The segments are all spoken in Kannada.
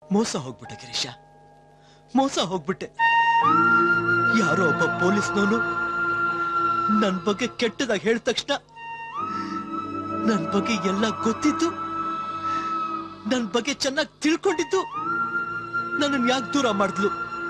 ಮೋಸ ಹೋಗ್ಬಿಟ್ಟೆ ಗಿರೀಶ ಮೋಸ ಹೋಗ್ಬಿಟ್ಟೆ ಯಾರೋ ಒಬ್ಬ ಪೊಲೀಸ್ನವನು ನನ್ ಬಗ್ಗೆ ಕೆಟ್ಟದಾಗಿ ಹೇಳಿದ ತಕ್ಷಣ ನನ್ ಬಗ್ಗೆ ಎಲ್ಲ ಗೊತ್ತಿದ್ದು ನನ್ ಬಗ್ಗೆ ಚೆನ್ನಾಗಿ ತಿಳ್ಕೊಂಡಿದ್ದು ನನ್ನನ್ನು ಯಾಕೆ ದೂರ ಮಾಡಿದ್ಲು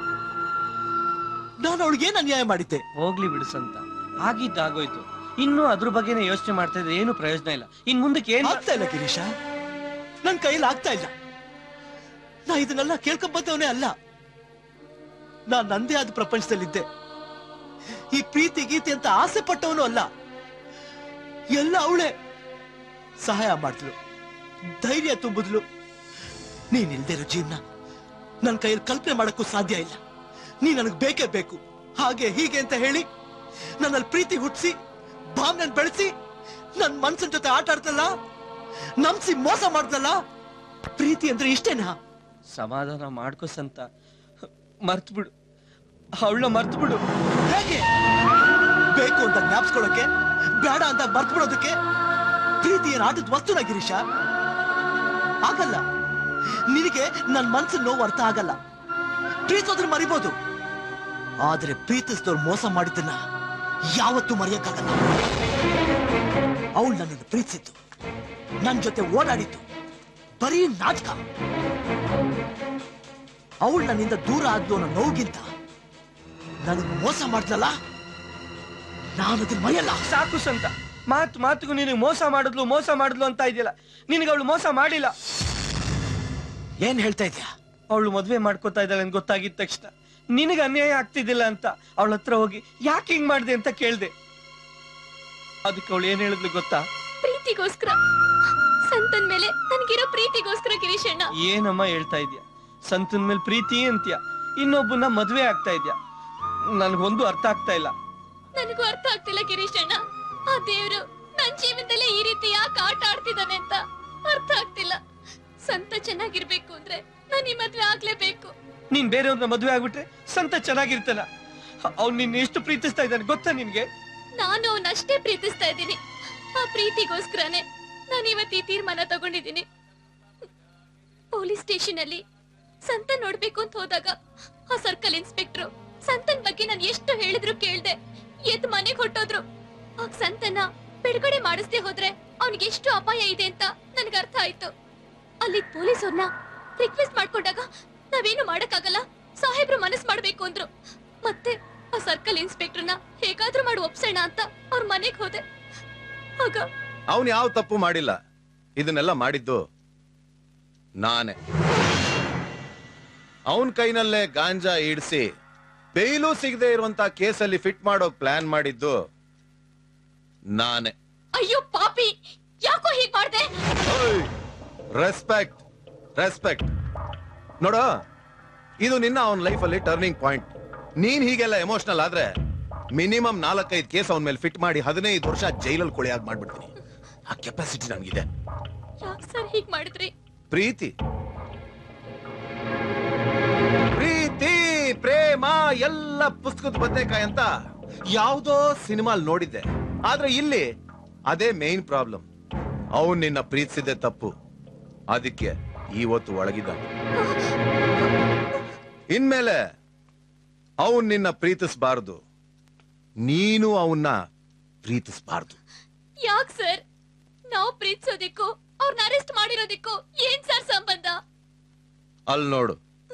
ನಾನು ಅವಳಿಗೆ ಏನ್ ಅನ್ಯಾಯ ಮಾಡಿದ್ದೆ ಹೋಗ್ಲಿ ಬಿಡು ಸಂತ ಆಗಿದ್ದಾಗೋಯ್ತು ಇನ್ನು ಅದ್ರ ಬಗ್ಗೆನೇ ಯೋಚನೆ ಮಾಡ್ತಾ ಇದ್ರೆ ಏನು ಪ್ರಯೋಜನ ಇಲ್ಲ ಇನ್ ಮುಂದಕ್ಕೆ ಏನ್ ಆಗ್ತಾ ಇಲ್ಲ ಗಿರೀಶ ನನ್ ಕೈಯಲ್ಲಿ ಆಗ್ತಾ ಇಲ್ಲ ನಾ ಇದನ್ನೆಲ್ಲ ಕೇಳ್ಕೊಂಬಂದವನೇ ಅಲ್ಲ ನಾ ನಂದೇ ಆದ ಪ್ರಪಂಚದಲ್ಲಿದ್ದೆ ಈ ಪ್ರೀತಿ ಗೀತೆ ಅಂತ ಆಸೆ ಪಟ್ಟವನು ಅಲ್ಲ ಎಲ್ಲ ಅವಳೆ ಸಹಾಯ ಮಾಡಿದ್ಲು ಧೈರ್ಯ ತುಂಬಿದ್ಲು ನೀನ್ ಇಲ್ದಿರೋ ಜೀವನ ನನ್ನ ಕೈಯಲ್ಲಿ ಕಲ್ಪನೆ ಮಾಡಕ್ಕೂ ಸಾಧ್ಯ ಇಲ್ಲ ನೀ ನನಗ್ ಬೇಕೇ ಬೇಕು ಹಾಗೆ ಹೀಗೆ ಅಂತ ಹೇಳಿ ನನ್ನಲ್ಲಿ ಪ್ರೀತಿ ಹುಟ್ಟಿಸಿ ಭಾವನೆ ಬೆಳೆಸಿ ನನ್ ಮನ್ಸಿನ ಜೊತೆ ಆಟ ಆಡ್ತಲ್ಲ ನಂಬಿಸಿ ಮೋಸ ಮಾಡ್ದಲ್ಲ ಪ್ರೀತಿ ಅಂದ್ರೆ ಇಷ್ಟೇನಾ ಸಮಾಧಾನ ಮಾಡ್ಕೋ ಸಂತ ಮರ್ತ್ ಬಿಡು ಅವಳನ್ನ ಮರ್ತ್ ಬಿಡು ಹೇಗೆ ಬೇಕು ಅಂತ ಜ್ಞಾಪಿಸ್ಕೊಳ್ಳೋಕೆ ಬೇಡ ಅಂತ ಮರ್ತ್ ಬಿಡೋದಕ್ಕೆ ಪ್ರೀತಿ ಏನ್ ಆಟದ ವಸ್ತುನ ಗಿರೀಶ ಆಗಲ್ಲ ನಿನಗೆ ನನ್ ಮನ್ಸಿನ ನೋವು ಅರ್ಥ ಆಗಲ್ಲ ಪ್ರೀತಿಸೋದ್ರ ಮರಿಬೋದು ಆದ್ರೆ ಪ್ರೀತಿಸಿದವ್ರು ಮೋಸ ಮಾಡಿದ್ದನ್ನ ಯಾವತ್ತೂ ಮರೆಯಕ್ಕಾಗಲ್ಲ ಅವಳು ನನ್ನನ್ನು ಪ್ರೀತಿಸಿದ್ದು ನನ್ ಜೊತೆ ಓಡಾಡಿದ್ದು ಬರೀ ನಾಟಕ ಅವಳು ನನ್ನಿಂದ ದೂರ ಆದ್ಲು ಅನ್ನೋ ನೋವಿಗಿಂತ ನನಗೆ ಮೋಸ ಮಾಡ್ದಲ್ಲ ನಾನು ಅದನ್ನ ಮರೆಯಲ್ಲ ಸಾಕು ಸಂತ ಮಾತು ಮಾತಿಗೂ ನಿನಗೆ ಮೋಸ ಮಾಡಿದ್ಲು ಮೋಸ ಮಾಡಿದ್ಲು ಅಂತ ಇದೆಯಲ್ಲ ನಿನಗೆ ಅವಳು ಮೋಸ ಮಾಡಿಲ್ಲ ಏನ್ ಹೇಳ್ತಾ ಇದ್ಯಾ ಅವಳು ಮದ್ವೆ ಮಾಡ್ಕೋತಾ ಇದ್ದಾಳೆ ಅಂತ ಗೊತ್ತಾಗಿದ ತಕ್ಷಣ ನಿನಗೆ ಅನ್ಯಾಯ ಆಗ್ತಿದ್ದಿಲ್ಲ ಅಂತ ಅವಳ ಹತ್ರ ಹೋಗಿ ಯಾಕೆ ಹಿಂಗ್ ಮಾಡ್ದೆ ಅಂತ ಕೇಳ್ದೆ ಅದಕ್ಕೆ ಅವಳು ಏನ್ ಹೇಳಿದ್ಲು ಗೊತ್ತಾ ಪ್ರೀತಿಗೋಸ್ಕರ ಸಂತನ್ ಮೇಲೆ ನನ್ಗಿರೋ ಪ್ರೀತಿಗೋಸ್ಕರ ಗಿರೀಶಣ್ಣ ಏನಮ್ಮ ಹೇಳ್ತಾ ಇದ್ಯಾ ಸಂತನ ಮೇಲೆ ಪ್ರೀತಿ ಅಂತ್ಯ ಇನ್ನೊಬ್ಬನ ಮದ್ವೆ ಆಗ್ತಾ ಇದ್ಯಾ ನನ್ಗೊಂದು ಅರ್ಥ ಆಗ್ತಾ ಇಲ್ಲ ನನಗೂ ಅರ್ಥ ಆಗ್ತಿಲ್ಲ ಗಿರೀಶಣ್ಣ ಆ ದೇವ್ರು ನನ್ ಜೀವನದಲ್ಲೇ ಈ ರೀತಿ ಯಾಕೆ ಆಟ ಆಡ್ತಿದ್ದಾನೆ ಅಂತ ಅರ್ಥ ಆಗ್ತಿಲ್ಲ ಸಂತ ಚೆನ್ನಾಗಿರ್ಬೇಕು ಅಂದ್ರೆ ನಾನು ಈ ಮದ್ವೆ ಆಗ್ಲೇಬೇಕು ನೀನ್ ಬೇರೆಯವ್ರನ್ನ ಮದ್ವೆ ಆಗ್ಬಿಟ್ರೆ ಸಂತ ಚೆನ್ನಾಗಿರ್ತಾನ ಅವ್ನು ನಿನ್ನ ಎಷ್ಟು ಪ್ರೀತಿಸ್ತಾ ಇದ್ದಾನೆ ಗೊತ್ತಾ ನಿನ್ಗೆ ನಾನು ಅವನ್ನ ಅಷ್ಟೇ ಪ್ರೀತಿಸ್ತಾ ಇದ್ದೀನಿ ಆ ಪ್ರೀತಿಗೋಸ್ಕರನೇ ನಾನು ಇವತ್ತು ಈ ತೀರ್ಮಾನ ತಗೊಂಡಿದ್ದೀನಿ ಪೊಲೀಸ್ ಸ್ಟೇಷನ್ ಅಲ್ಲಿ ಸಂತನ್ ನೋಡ್ಬೇಕು ಅಂತ ಹೋದಾಗ ಆ ಸರ್ಕಲ್ ಇನ್ಸ್ಪೆಕ್ಟ್ರು ಸಂತನ್ ಬಗ್ಗೆ ನಾನು ಎಷ್ಟು ಹೇಳಿದ್ರು ಕೇಳ್ದೆ ಎದ್ ಮನೆಗ್ ಹೊಟ್ಟೋದ್ರು ಆಗ ಸಂತನ ಬಿಡುಗಡೆ ಮಾಡಿಸ್ದೆ ಹೋದ್ರೆ ಅವ್ನಿಗೆ ಎಷ್ಟು ಅಪಾಯ ಇದೆ ಅಂತ ನನ್ಗೆ ಅರ್ಥ ಆಯ್ತು ಅಲ್ಲಿ ಪೊಲೀಸ್ ಅವ್ರನ್ನ ರಿಕ್ವೆಸ್ಟ್ ಮಾಡ್ಕೊಂಡಾಗ ನಾವೇನು ಮಾಡಕ್ಕಾಗಲ್ಲ ಸಾಹೇಬ್ರು ಮನಸ್ ಮಾಡ್ಬೇಕು ಅಂದ್ರು ಮತ್ತೆ ಆ ಸರ್ಕಲ್ ಇನ್ಸ್ಪೆಕ್ಟರ್ನ ಹೇಗಾದ್ರೂ ಮಾಡಿ ಒಪ್ಸೋಣ ಅಂತ ಅವ್ರ ಮನೆಗ್ ಹೋದೆ ಆಗ ಅವನು ಯಾವ ತಪ್ಪು ಮಾಡಿಲ್ಲ ಇದನ್ನೆಲ್ಲ ಮಾಡಿದ್ದು ನಾನೇ ಅವನ್ ಕೈನಲ್ಲೇ ಗಾಂಜಾ ಇಡ್ಸಿ ಬೇಯ್ಲು ಸಿಗದೆ ಇರುವಂತ ಕೇಸಲ್ಲಿ ಫಿಟ್ ಮಾಡೋ ಪ್ಲಾನ್ ಮಾಡಿದ್ದು ನಾನೇ ಅಯ್ಯೋ ಪಾಪಿ ಯಾಕೋ ಹೀಗ್ ಮಾಡ್ದೆ ರೆಸ್ಪೆಕ್ಟ್ ರೆಸ್ಪೆಕ್ಟ್ ನೋಡ ಇದು ನಿನ್ನ ಅವನ ಲೈಫಲ್ಲಿ ಟರ್ನಿಂಗ್ ಪಾಯಿಂಟ್ ನೀನ್ ಹೀಗೆಲ್ಲ ಎಮೋಷನಲ್ ಆದ್ರೆ ಮಿನಿಮಮ್ ನಾಲ್ಕೈದು ಕೇಸ್ ಅವನ ಮೇಲೆ ಫಿಟ್ ಮಾಡಿ ಹದಿನೈದು ವರ್ಷ ಜೈಲಲ್ಲಿ ಕೊಳೆಯಾಗಿ ಮಾಡ್ಬಿಡ್ತೀನಿ ಆ ಕೆಪಾಸಿಟಿ ನನ್ಗಿದೆ ಯಾಕ್ ಸರ್ ಹೀಗ್ ಮಾಡಿದ್ರಿ ಪ್ರೀತಿ ಪ್ರೀತಿ ಪ್ರೇಮ ಎಲ್ಲ ಪುಸ್ತಕದ ಬದನೆಕಾಯಿ ಅಂತ ಯಾವ್ದೋ ಸಿನಿಮಾಲ್ ನೋಡಿದ್ದೆ ಆದ್ರೆ ಇಲ್ಲಿ ಅದೇ ಮೇನ್ ಪ್ರಾಬ್ಲಮ್ ಅವನ್ ನಿನ್ನ ಪ್ರೀತಿಸಿದೆ ತಪ್ಪು ಅದಕ್ಕೆ ಇವತ್ತು ಒಳಗಿದ್ದಾನೆ ಇನ್ಮೇಲೆ ಅವನ್ ನಿನ್ನ ಪ್ರೀತಿಸಬಾರದು ನೀನು ಅವನ್ನ ಪ್ರೀತಿಸಬಾರದು ಯಾಕ್ ಸರ್ ನಾವು ಪ್ರೀತಿಸೋದಿಕ್ಕೂ ಅವ್ರನ್ನ ಅರೆಸ್ಟ್ ಮಾಡಿರೋದಿಕ್ಕೂ ಏನ್ ಸರ್ ಸಂಬಂಧ ಅಲ್ಲಿ ನೋಡು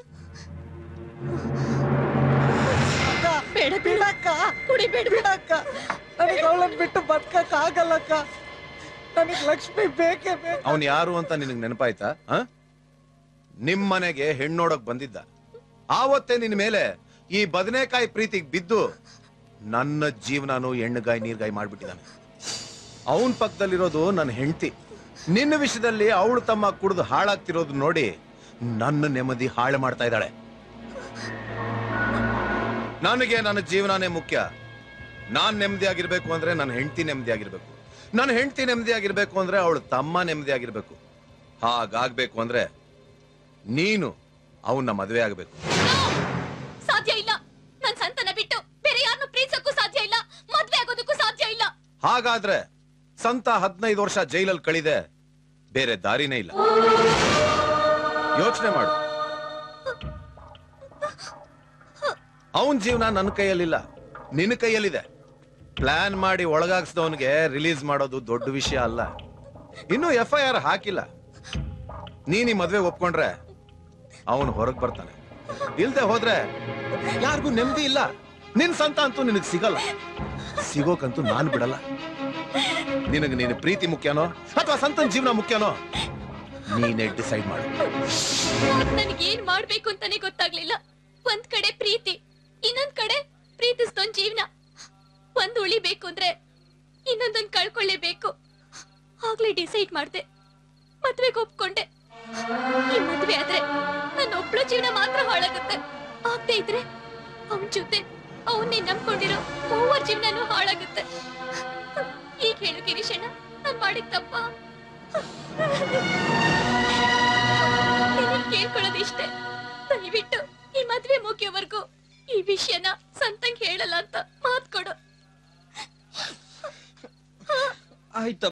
ಬೇಡ ಬಿಡಕ್ಕ ಕುಡಿಬೇಡ ಬಿಡಕ್ಕ ನನಗೆ ಅವಳನ್ನ ಬಿಟ್ಟು ಬದುಕಕ್ ಆಗಲ್ಲಕ್ಕ ನನಗೆ ಲಕ್ಷ್ಮಿ ಬೇಕೇ ಬೇಕು ಅವನ್ ಯಾರು ಅಂತ ನಿನಗ್ ನೆನಪಾಯ್ತಾ ಆ? ನಿಮ್ ಮನೆಗೆ ಹೆಣ್ಣೋಡಕ್ ಬಂದಿದ್ದ ಆವತ್ತೇ ನಿನ್ ಮೇಲೆ ಈ ಬದನೆಕಾಯಿ ಪ್ರೀತಿಗ್ ಬಿದ್ದು ನನ್ನ ಜೀವನಾನು ಎಣ್ಣೆಗಾಯಿ ನೀರ್ಗಾಯಿ ಮಾಡ್ಬಿಟ್ಟಿದ್ದಾನೆ ಅವನ್ ಪಕ್ಕದಲ್ಲಿರೋದು ನನ್ನ ಹೆಂಡತಿ ನಿನ್ನ ವಿಷಯದಲ್ಲಿ ಅವಳು ತಮ್ಮ ಕುಡಿದು ಹಾಳಾಗ್ತಿರೋದು ನೋಡಿ ನನ್ನ ನೆಮ್ಮದಿ ಹಾಳು ಮಾಡ್ತಾ ಇದ್ದಾಳೆ ನನಗೆ ನನ್ನ ಜೀವನನೇ ಮುಖ್ಯ ನಾನ್ ನೆಮ್ಮದಿ ಆಗಿರ್ಬೇಕು ಅಂದ್ರೆ ನನ್ನ ಹೆಂಡತಿ ನೆಮ್ಮದಿ ಆಗಿರ್ಬೇಕು ನನ್ನ ಹೆಂಡತಿ ನೆಮ್ಮದಿ ಆಗಿರ್ಬೇಕು ಅಂದ್ರೆ ಅವಳು ತಮ್ಮ ನೆಮ್ಮದಿ ಆಗಿರ್ಬೇಕು ಹಾಗಾಗ್ಬೇಕು ಅಂದ್ರೆ ನೀನು ಅವನ್ನ ಮದುವೆ ಆಗ್ಬೇಕು ಸಾಧ್ಯ ಇಲ್ಲ ನನ್ ಸಂತನ ಬಿಟ್ಟು ಬೇರೆ ಯಾರನ್ನು ಪ್ರೀತಿಸಕ್ಕೂ ಸಾಧ್ಯ ಇಲ್ಲ ಮದ್ವೆ ಆಗೋದಕ್ಕೂ ಸಾಧ್ಯ ಇಲ್ಲ ಹಾಗಾದ್ರೆ ಸಂತ ಹದಿನೈದು ವರ್ಷ ಜೈಲಲ್ಲಿ ಕಳಿದೆ ಬೇರೆ ದಾರಿನೇ ಇಲ್ಲ ಯೋಚನೆ ಮಾಡು ಅವನ್ ಜೀವನ ನನ್ನ ಕೈಯಲ್ಲಿಲ್ಲ ನಿನ್ನ ಕೈಯಲ್ಲಿದೆ ಪ್ಲಾನ್ ಮಾಡಿ ಒಳಗಾಗ್ಸ್ದವನ್ಗೆ ರಿಲೀಸ್ ಮಾಡೋದು ದೊಡ್ಡ ವಿಷಯ ಅಲ್ಲ ಇನ್ನು ಎಫ್ ಐ ಆರ್ ಹಾಕಿಲ್ಲ ನೀನ್ ಈ ಮದ್ವೆ ಒಪ್ಕೊಂಡ್ರೆ ಅವನು ಹೊರಗ್ ಬರ್ತಾನೆ ಇಲ್ದೆ ಹೋದ್ರೆ ಯಾರಿಗೂ ನೆಮ್ಮದಿ ಇಲ್ಲ ನಿನ್ ಸಂತ ಅಂತೂ ನಿನಗ್ ಸಿಗಲ್ಲ ಸಿಗೋಕಂತೂ ನಾನ್ ಬಿಡಲ್ಲ ನಿನಗ್ ನಿನ್ ಪ್ರೀತಿ ಮುಖ್ಯನೋ ಅಥವಾ ಸಂತನ್ ಜೀವನ ಮುಖ್ಯನೋ ನೀನೇ ಡಿಸೈಡ್ ಮಾಡು ನನಗೇನ್ ಮಾಡ್ಬೇಕು ಅಂತಾನೆ ಗೊತ್ತಾಗ್ಲಿಲ್ಲ ಒಂದ್ ಕಡೆ ಪ್ರೀತಿ ಇನ್ನೊಂದ್ ಕಡೆ ಪ್ರೀತಿಸ್ದೋನ್ ಜೀವನ ಒಂದ್ ಉಳಿಬೇಕು ಅಂದ್ರೆ ಇನ್ನೊಂದೊಂದ್ ಕಳ್ಕೊಳ್ಳೇಬೇಕು ಆಗ್ಲೇ ಡಿಸೈಡ್ ಮಾಡ್ದೆ ಮದ್ವೆಗೆ ಒಪ್ಕೊಂಡೆ ಈ ಮದ್ವೆ ಆದ್ರೆ ನನ್ನ ಒಬ್ಳ ಜೀವನ ಮಾತ್ರ ಹಾಳಾಗುತ್ತೆ ಆಗದೆ ಇದ್ರೆ ಅವನ್ ಜೊತೆ ಅವನ್ನೇ ನಂಬ್ಕೊಂಡಿರೋ ಮೂವರ ಜೀವನನೂ ಹಾಳಾಗುತ್ತೆ ಈಗ ಹೇಳು ಗಿರೀಶಣ್ಣ ನಾನ್ ಮಾಡಿದ ತಪ್ಪ ನಿನ್ನನ್ ಕೇಳ್ಕೊಳ್ಳೋದಿಷ್ಟೇ ದಯವಿಟ್ಟು ಈ ಮದ್ವೆ ಮುಗಿಯೋವರೆಗೂ ಈ ವಿಷಯನ ಸಂತಂಗ್ ಹೇಳಲ್ಲ ಅಂತ ಮಾತ್ ಕೊಡು ಆಯ್ತ